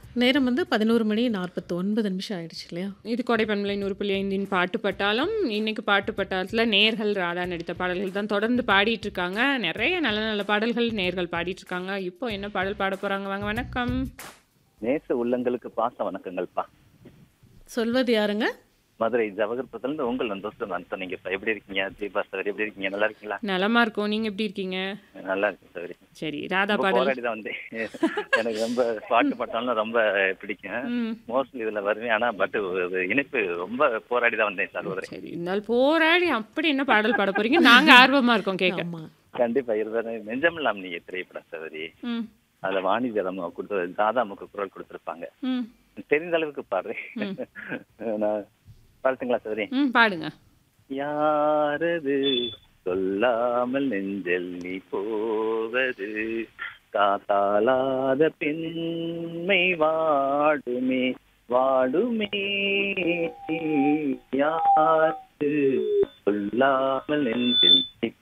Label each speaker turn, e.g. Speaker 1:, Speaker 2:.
Speaker 1: நேரம் வந்து 11 மணி 49 நிமிஷம் ஆயிடுச்சு இல்லையா?
Speaker 2: இது கொடைப்பண்பலை 100.5 பாட்டு பட்டாளம். இன்னைக்கு பாட்டு பட்டாளத்துல நேயர்கள் ராதா நடித்த பாடல்கள் தான் தொடர்ந்து பாடிட்டு இருக்காங்க. நெறைய நல்ல நல்ல பாடல்கள் நேயர்கள் பாடிட்டு இருக்காங்க. இப்போ என்ன பாடல் பாட போறாங்க? வாங்க வணக்கம்.
Speaker 3: நேச உள்ளங்களுக்கு பாச வணக்கங்கள்ப்பா
Speaker 1: சொல்வது யாருங்க?
Speaker 3: மதுரை ஜவஹர்புரத்துல இருந்து உங்கள் நந்தோஸ்தம் அந்தோன் நீங்க இப்ப எப்படி இருக்கீங்க தீபா சகரி எப்படி இருக்கீங்க நல்லா இருக்கீங்களா
Speaker 2: நலமா இருக்கோம். நீங்க எப்படி இருக்கீங்க?
Speaker 3: நல்லா இருக்கு சகரி
Speaker 2: சரி. ராதா
Speaker 3: ரொம்ப
Speaker 2: பாடல்.
Speaker 3: போராடி தான் வந்தேன் எனக்கு ரொம்ப பாட்டு பாட்டாலும் ரொம்ப பிடிக்கும்
Speaker 2: ம்.
Speaker 3: மோஸ்ட்லி இதுல வருவேன் ஆனா பட் இணைப்பு ரொம்ப போராடி தான் வந்தேன் சகோதரி
Speaker 2: சரி. இருந்தாலும் போராடி அப்படி என்ன பாடல் பாட போறீங்க? நாங்க ஆர்வமா இருக்கோம் கேட்க.
Speaker 1: ஆமா.
Speaker 3: கண்டிப்பா இருவேன் நெஞ்சமெல்லாம் நீங்க திரைப்படம் சகோதரி
Speaker 2: ம்.
Speaker 3: அதுல வாணி ஜலம் கொடுத்து தாதா அம்மாக்கு குரல் கொடுத்திருப்பாங்க
Speaker 2: ம்.
Speaker 3: தெரிந்த அளவுக்கு பாடுறேன் நான் பாடுத்துங்களா சகோதரி
Speaker 2: ம். பாடுங்க.
Speaker 3: யாரது சொல்லாமல் நெஞ்சல் நீ போவது காத்தாலாத பெண்மை வாடுமே வாடுமே யாரு சொல்லாமல் நெஞ்சில் நீ